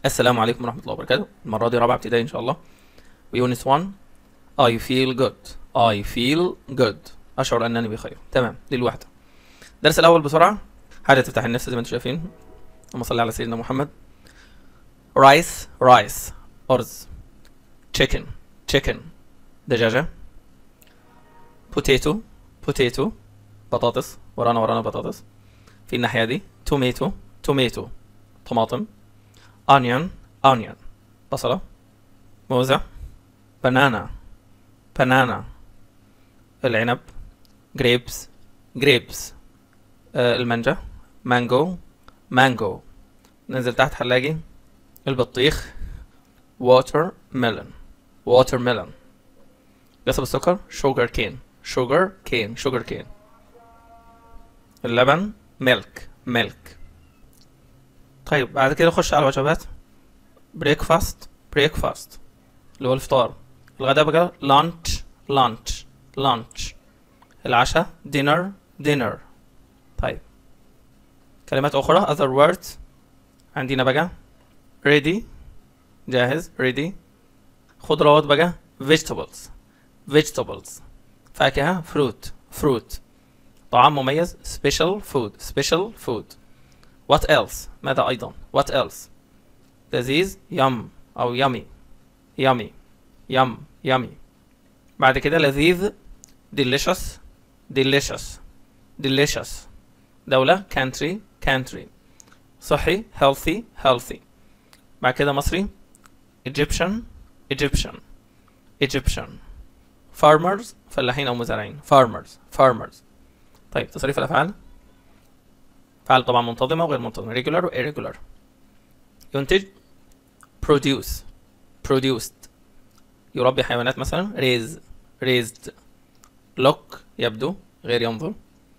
السلام عليكم ورحمة الله وبركاته المرة دي رابعة ابتدائي إن شاء الله ويونس 1 I feel good I feel good أشعر أنني بخير تمام دي الوحدة الدرس الأول بسرعة حاجة تفتح النفس زي ما انتم شايفين اللهم صل على سيدنا محمد رايس رايس أرز chicken chicken دجاجة بوتيتو بوتيتو بطاطس ورانا ورانا بطاطس في الناحية دي توميتو توميتو طماطم onion onion بصلة موزة بنانا بنانا العنب grapes grapes آه المانجا مانجو مانجو ننزل تحت حلاقي البطيخ water melon water melon قصب السكر sugar cane sugar cane sugar cane اللبن milk milk طيب بعد كده نخش على الوجبات بريكفاست بريكفاست اللي هو الفطار الغداء بقى لانش لانش لانش العشاء دينر دينر طيب كلمات أخرى other words عندنا بقى ready جاهز ready خضروات بقى vegetables vegetables فاكهة fruit fruit طعام مميز special food special food what else ماذا أيضا what else لذيذ yum أو yummy yummy yum yummy بعد كده لذيذ delicious delicious delicious دولة country country صحي healthy healthy بعد كده مصري Egyptian Egyptian Egyptian farmers فلاحين أو مزارعين farmers farmers طيب تصريف الأفعال فعل طبعا منتظمة وغير منتظمة regular و irregular ينتج produce produced يربي حيوانات مثلا raise raised look يبدو غير ينظر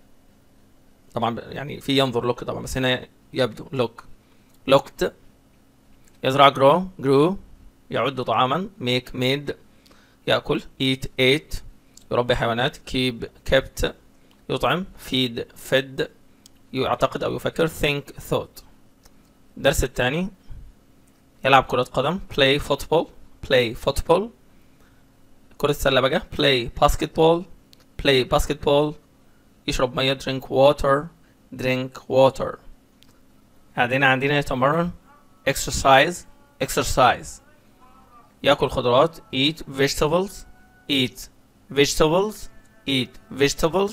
طبعا ب- يعني في ينظر look طبعا بس هنا يبدو look looked يزرع grow grew يعد طعاما make made يأكل eat ate يربي حيوانات keep kept يطعم feed fed يعتقد أو يفكر think thought الدرس الثاني يلعب كرة قدم play football play football كرة السلة بقى play basketball play basketball يشرب مية drink water drink water بعدين عندنا يتمرن exercise exercise ياكل خضروات eat vegetables eat vegetables eat vegetables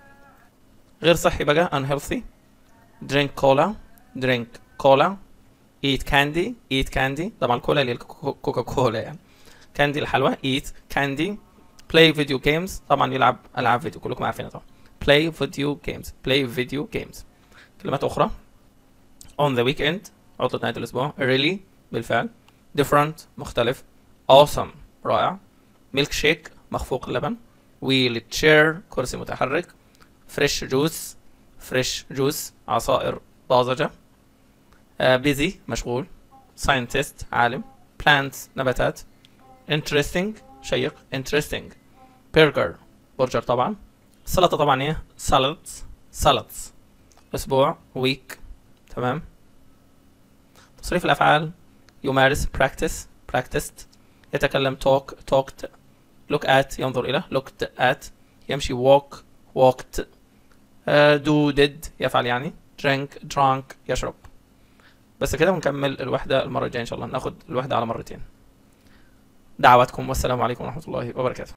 غير صحي بقى unhealthy drink cola drink cola eat candy eat candy طبعا كولا اللي هي الكوكا كولا يعني كاندي الحلوى eat candy play video games طبعا يلعب العاب فيديو كلكم عارفينها طبعا play video games play video games كلمات اخرى on the weekend عطلة نهاية الاسبوع really بالفعل different مختلف awesome رائع milk shake مخفوق اللبن wheel chair كرسي متحرك فريش جوس فريش جوس عصائر طازجة بيزي مشغول ساينتست عالم plants نباتات interesting شيق interesting burger برجر طبعا سلطة طبعا ايه salads salads اسبوع week تمام تصريف الافعال يمارس practice practiced يتكلم talk talked look at ينظر الى looked at يمشي walk walked uh, do did يفعل يعني drink drunk يشرب بس كده ونكمل الوحدة المرة الجاية إن شاء الله ناخد الوحدة على مرتين دعواتكم والسلام عليكم ورحمة الله وبركاته